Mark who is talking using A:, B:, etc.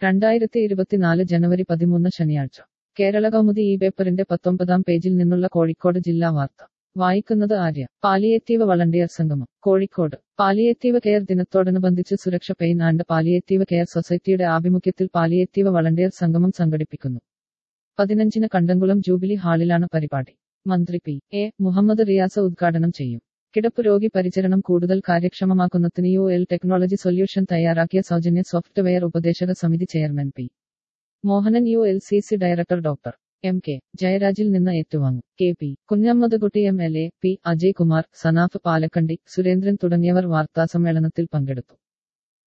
A: രണ്ടായിരത്തി ഇരുപത്തിനാല് ജനുവരി പതിമൂന്ന് ശനിയാഴ്ച കേരള കൗമുദി ഈ പേപ്പറിന്റെ പത്തൊമ്പതാം പേജിൽ നിന്നുള്ള കോഴിക്കോട് ജില്ലാ വാർത്ത വായിക്കുന്നത് ആര്യ പാലിയേറ്റീവ് വളണ്ടിയർ സംഗമം കോഴിക്കോട് പാലിയേറ്റീവ് കെയർ ദിനത്തോടനുബന്ധിച്ച് സുരക്ഷ പെയിൻ ആൻഡ് പാലിയേറ്റീവ് കെയർ സൊസൈറ്റിയുടെ ആഭിമുഖ്യത്തിൽ പാലിയേറ്റീവ് വളണ്ടിയർ സംഗമം സംഘടിപ്പിക്കുന്നു പതിനഞ്ചിന് കണ്ടംകുളം ജൂബിലി ഹാളിലാണ് പരിപാടി മന്ത്രി പി എ മുഹമ്മദ് റിയാസ് ഉദ്ഘാടനം ചെയ്യും കിടപ്പ് രോഗി പരിചരണം കൂടുതൽ കാര്യക്ഷമമാക്കുന്നതിന് യു എൽ ടെക്നോളജി സൊല്യൂഷൻ തയ്യാറാക്കിയ സൗജന്യ സോഫ്റ്റ്വെയർ ഉപദേശക സമിതി chairman P Mohanan U L C C director doctor M K ജയരാജിൽ നിന്ന് ഏറ്റുവാങ്ങും K P Kunhammedkutty M L A P Ajay Kumar Sanaf Palakkandi Surendran തുടങ്ങിയവർ വാർത്താസമ്മേളനത്തിൽ പങ്കെടുത്തു